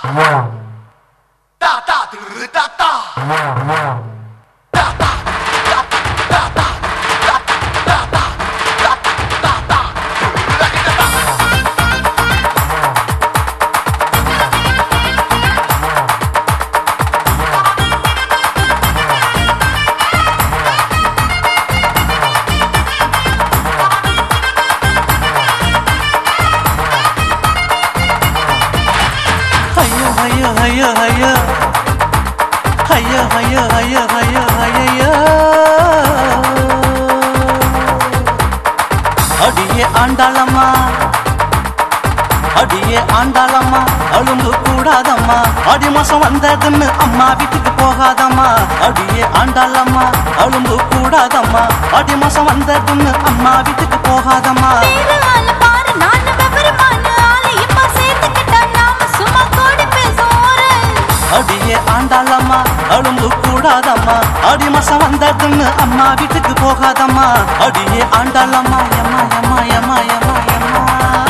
ஐயோ ஐயோ ஐயோ ஐயோ ஐயோ ஐயோ ஐயோ ஐயோ ஐயோ அடியே ஆண்டாளம்மா அடியே ஆண்டாளம்மா அழும்பு கூடாதம்மா அடி மாசம் வந்ததுன்னு அம்மா வீட்டுக்கு போகாதம்மா அடியே ஆண்டாளம்மா அழும்பு கூடாதம்மா அடி மாசம் வந்ததுன்னு அம்மா வீட்டுக்கு போகாதம்மா வேற ஆள பாரு நானு விவரமான ஆளு இப்ப சேர்த்துக்கிட்டா நாம சும்மா கோடி பேசுவோம் அடியே ஆண்டாளம்மா அழும்பு கூடாதம்மா அடி மாசம் வந்ததுன்னு அம்மா வீட்டுக்கு போகாதம்மா அடியே ஆண்டாளம்மா எம்மா எம்மா எம்மா எம்மா எம்மா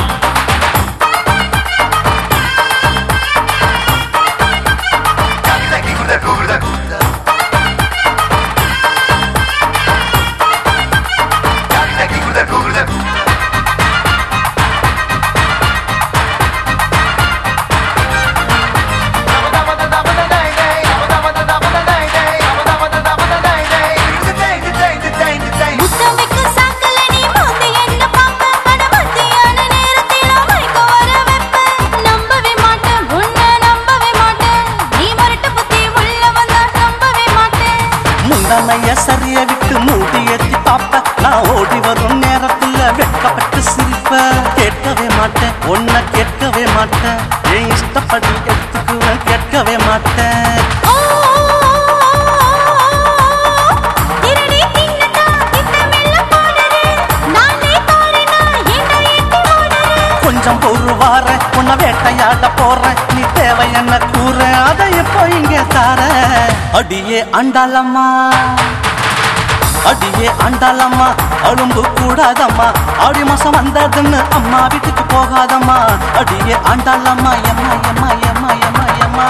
முத்தமிக்க சாக்கல நீ மோந்து என்ன பாப்ப அட மத்தியான நேரத்தில மயக்க வர வெப்ப நம்பவே மாட்டேன் உன்னை நம்பவே மாட்டேன் நீ மரட்டு புத்தி உள்ள வந்தா நம்பவே மாட்டேன் முந்தனைய சரிய விட்டு மூடி ஏத்தி பாப்ப நான் ஓடி வரும் நேரத்துல வெட்கப்பட்டு சிரிப்ப கேட்கவே மாட்டேன் ஒன்ன கேட்கவே மாட்டேன் என் இஷ்டப்படி எடுத்துக்குவேன் கேட்கவே மாட்டேன் ஓ திருடி தின்னதா இந்த மெல்ல போடுது நானே பாடுனா என்ன எட்டி ஓடுது கொஞ்சம் பொறு வார உன்னை வேட்டையாட போறேன் நீ தேவை என்ன கூற அதை எப்போ இங்க தார அடியே அண்டாளம்மா அடியே அண்டாளம்மா அழும்பு கூடாதம்மா ஆடி மாசம் வந்ததுன்னு அம்மா வீட்டுக்கு போகாதம்மா அடியே ஆண்டாளம்மா எம்மா எம்மா எம்மா எம்மா எம்மா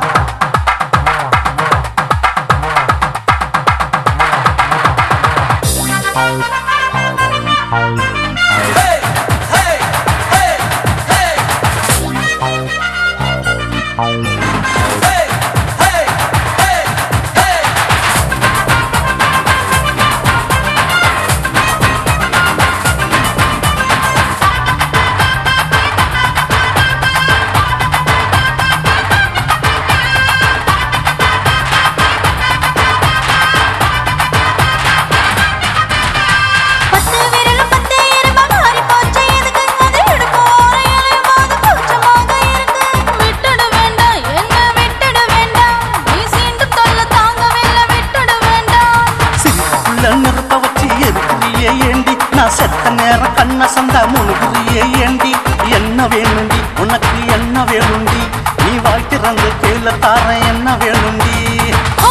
பத்து விரலும் பத்து எறும்பா மாறி போச்சு எதுக்கு அது இடுப்பு ஓரையிலே போது கூச்சமாக இருக்கு விட்டுட வேண்டாம் என்ன விட்டுட வேண்டாம் நீ சீண்டு தொல்ல தாங்கவில்லை விட்டுட வேண்டாம் சிரிப்புள்ள நிறுத்த வச்சு எதுக்குறியே ஏண்டி நான் செத்த நேரம் கண்ண சந்தா முழுகுறியே ஏண்டி என்ன வேணுண்டி உனக்கு என்ன வேணுண்டி நீ வாய் திறந்து கேள தார என்ன வேணுண்டி ஓ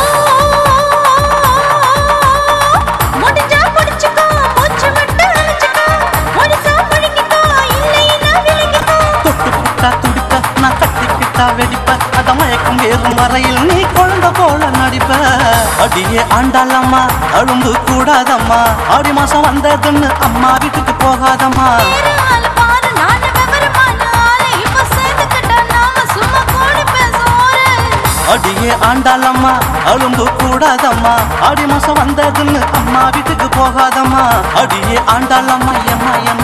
முடிஞ்சா முடிச்சுக்கோ மூச்சு விட்டு அழைச்சுக்கோ முடிசா முழுங்கிக்கோ இல்லைன்னா விழுங்கிக்கோ தொட்டு புட்டா துடிப்ப நான் கட்டிக்கிட்டா வெடிப்ப அத மயக்கம் வேறும் வரையில் நீ குழந்தை போல நடிப்ப அடியே ஆண்டாளம்மா அழும்பு கூடாதம்மா ஆடி மாசம் வந்ததுன்னு அம்மா வீட்டுக்கு போகாதம்மா வேற ஆள பாரு நானு விவரமான ஆளு இப்ப சேர்த்துக்கிட்டா நாம சும்மா கோடி பேசுவோம் அடியே ஆண்டாளம்மா அழும்பு கூடாதம்மா ஆடி மாசம் வந்ததுன்னு அம்மா வீட்டுக்கு போகாதம்மா அடியே ஆண்டாளம்மா எம்மா எம்மா